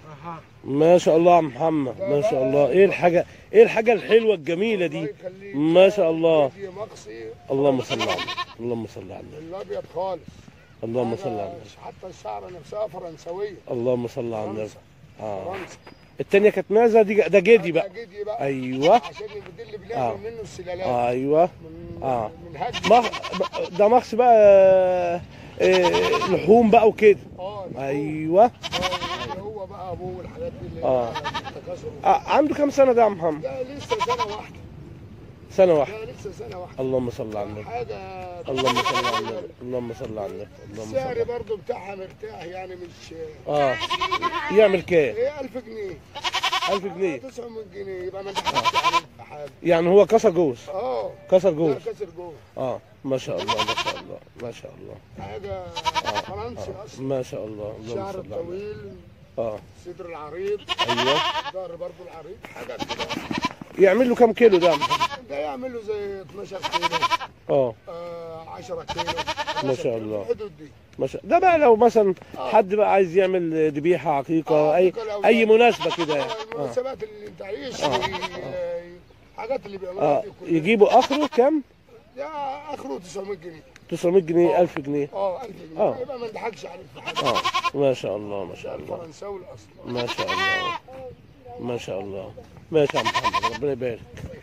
اها ما شاء الله يا عم محمد ما شاء الله ايه الحاجه ايه الحاجه الحلوه الجميله الله دي يخليك. ما شاء الله فيديو مقصي اللهم صل على النبي اللهم صل على النبي الابيض خالص اللهم صل على حاجة النبي حتى الشعر نفسها فرنسويه اللهم صل على النبي فرنسا اه فرنسا التانية كانت ماذا دي ده جدي بقى ده جدي بقى ايوه عشان دي اللي آه. بنعمل منه السلالات ايوه من آه. من هج مخ... ده مخص بقى آه، لحوم بقى وكده اه اللي هو- ايوه آه، اللي هو بقى ابوه والحاجات دي اللي آه. هي التكاثر آه، عنده كام سنه ده يا عم محمد ده لسه سنه واحده سنه واحده ده لسه سنه واحده اللهم صل على النبي حاجه اللهم صل على النبي اللهم صل على النبي اللهم صل على السعر النبي برضه بتاعها مرتاح يعني مش اه يعمل كام هي 1000 جنيه 1000 جنيه 900 جنيه يبقى ما ضحكتش عليك في حاجه يعني هو كسر جوز اه كسر لا جوز كسر جوه اه ما شاء الله ما شاء الله ما شاء الله حاجه فرنسي اصلا ما شاء الله اللهم الشعر صل على النبي الطويل اه الصدر العريض ايوه الظهر برضه العريض حاجه كده يعمل له كام كيلو ده يا عم محمد؟ ده يعمل له زي 12 كيلو اه آه 10 كيلو ما 11 شاء كيلو، الله. في الحدود دي ما شاء ده بقى لو مثلا آه. حد بقى عايز يعمل ذبيحه عقيقه آه، اي عقيقة لأولاد. اي مناسبه كده يعني آه، اه المناسبات اللي انت عايش آه. الحاجات اللي بيعملوها اه دي كلها يجيبوا اخره كام ده اخره 900 جنيه 900 جنيه آه. 1000 جنيه اه 1000 جنيه آه. يبقى ما نضحكش عليك في حاجه اه ما شاء الله ما ده شاء الله الفرنساوي الاصلي ما شاء الله ما شاء الله ماشي يا عم محمد ربنا يبارك